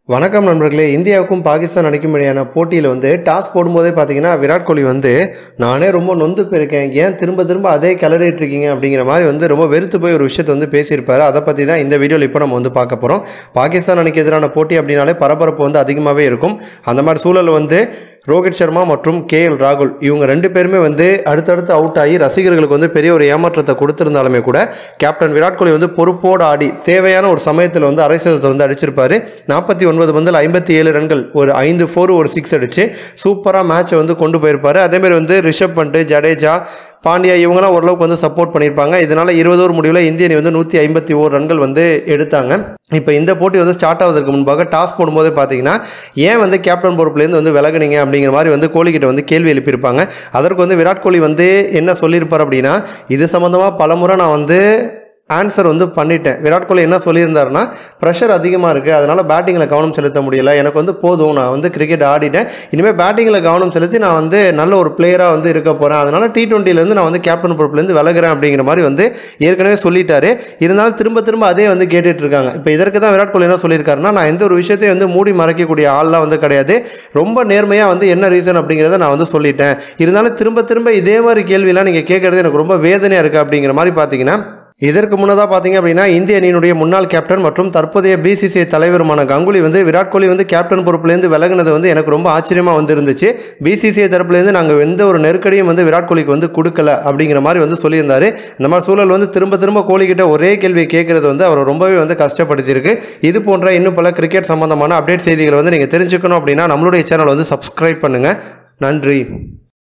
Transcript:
வணக்கம் நண்பர்களே இந்தியாவுக்கும் பாகிஸ்தான் அணிக்கும் இடையான போட்டியில் வந்து டாஸ் போடும்போதே பார்த்தீங்கன்னா விராட் கோலி வந்து நானே ரொம்ப நொந்து போயிருக்கேன் ஏன் திரும்ப திரும்ப அதே கிளறிட்டு இருக்கீங்க அப்படிங்கிற மாதிரி வந்து ரொம்ப வெறுத்து போய் ஒரு விஷயத்தை வந்து பேசியிருப்பாரு அதை பற்றி தான் இந்த வீடியோவில் இப்போ நம்ம வந்து பார்க்க போகிறோம் பாகிஸ்தான் அணிக்கு எதிரான போட்டி அப்படின்னாலே பரபரப்பு வந்து அதிகமாகவே இருக்கும் அந்த மாதிரி சூழல் வந்து ரோஹித் சர்மா மற்றும் கே எல் ராகுல் இவங்க ரெண்டு பேருமே வந்து அடுத்தடுத்து அவுட் ஆகி ரசிகர்களுக்கு வந்து பெரிய ஒரு ஏமாற்றத்தை கொடுத்திருந்தாலுமே கூட கேப்டன் விராட் கோலி வந்து பொறுப்போடு ஆடி தேவையான ஒரு சமயத்தில் வந்து அரை சதத்தை வந்து அடிச்சிருப்பாரு நாற்பத்தி ஒன்பது பந்தில் ஐம்பத்தி ஏழு ரன்கள் ஒரு ஐந்து ஃபோர் ஒரு சிக்ஸ் அடிச்சு சூப்பராக மேட்சை வந்து கொண்டு போயிருப்பாரு அதேமாதிரி வந்து ரிஷப் பண்ட் ஜடேஜா பாண்டியா இவங்களாம் ஓரளவுக்கு வந்து சப்போர்ட் பண்ணியிருப்பாங்க இதனால இருபது ஓவர் முடிவில் இந்திய அணி வந்து நூற்றி ஐம்பத்தி ஓர் ரன்கள் வந்து எடுத்தாங்க இப்போ இந்த போட்டி வந்து ஸ்டார்ட் ஆவதற்கு முன்பாக டாஸ் போடும்போதே பார்த்தீங்கன்னா ஏன் வந்து கேப்டன் பொறுப்புலேருந்து வந்து விலகுனீங்க அப்படிங்கிற மாதிரி வந்து கோலி கிட்ட வந்து கேள்வி எழுப்பியிருப்பாங்க அதற்கு வந்து விராட் கோலி வந்து என்ன சொல்லியிருப்பார் அப்படின்னா இது சம்மந்தமாக பலமுறை நான் வந்து ஆன்சர் வந்து பண்ணிட்டேன் விராட் கோலி என்ன சொல்லியிருந்தாருன்னா ப்ரெஷர் அதிகமாக இருக்குது அதனால் பேட்டிங்கில் கவனம் செலுத்த முடியல எனக்கு வந்து போதும் நான் வந்து கிரிக்கெட் ஆடிட்டேன் இனிமேல் பேட்டிங்கில் கவனம் செலுத்தி நான் வந்து நல்ல ஒரு பிளேயராக வந்து இருக்க போகிறேன் அதனால் டி டுவெண்ட்டிலேருந்து நான் வந்து கேப்டன் பொறுப்புலேருந்து விலகுறேன் அப்படிங்கிற மாதிரி வந்து ஏற்கனவே சொல்லிட்டாரு இருந்தாலும் திரும்ப திரும்ப அதே வந்து கேட்டுட்டு இருக்காங்க இப்போ இதற்கு தான் விராட் கோலி என்ன சொல்லியிருக்காருன்னா நான் எந்த ஒரு விஷயத்தையும் வந்து மூடி மறைக்கக்கூடிய ஆள்லாம் வந்து கிடையாது ரொம்ப நேர்மையாக வந்து என்ன ரீசன் அப்படிங்கிறத நான் வந்து சொல்லிட்டேன் இருந்தாலும் திரும்ப திரும்ப இதே மாதிரி கேள்வியெல்லாம் நீங்கள் கேட்குறது எனக்கு ரொம்ப வேதனையாக இருக்குது அப்படிங்கிற மாதிரி பார்த்தீங்கன்னா இதற்கு முன்னதாக பார்த்தீங்க அப்படின்னா இந்திய அணியினுடைய முன்னாள் கேப்டன் மற்றும் தற்போதைய பிசிசிஐ தலைவருமான கங்குலி வந்து விராட் கோலி வந்து கேப்டன் பொறுப்புலேருந்து விலகுனது வந்து எனக்கு ரொம்ப ஆச்சரியமாக வந்து இருந்துச்சு பிசிசிஐ தரப்புலேருந்து நாங்கள் எந்த ஒரு நெருக்கடியும் வந்து விராட் கோலிக்கு வந்து கொடுக்கல அப்படிங்கிற மாதிரி வந்து சொல்லியிருந்தாரு இந்த மாதிரி சூழல் வந்து திரும்ப திரும்ப கோலி கிட்ட ஒரே கேள்வியை கேட்கறது வந்து அவர் ரொம்பவே வந்து கஷ்டப்படுத்தியிருக்கு இது போன்ற இன்னும் பல கிரிக்கெட் சம்பந்தமான அப்டேட் செய்திகளை வந்து நீங்கள் தெரிஞ்சுக்கணும் அப்படின்னா நம்மளுடைய சேனல் வந்து சப்ஸ்கிரைப் பண்ணுங்கள் நன்றி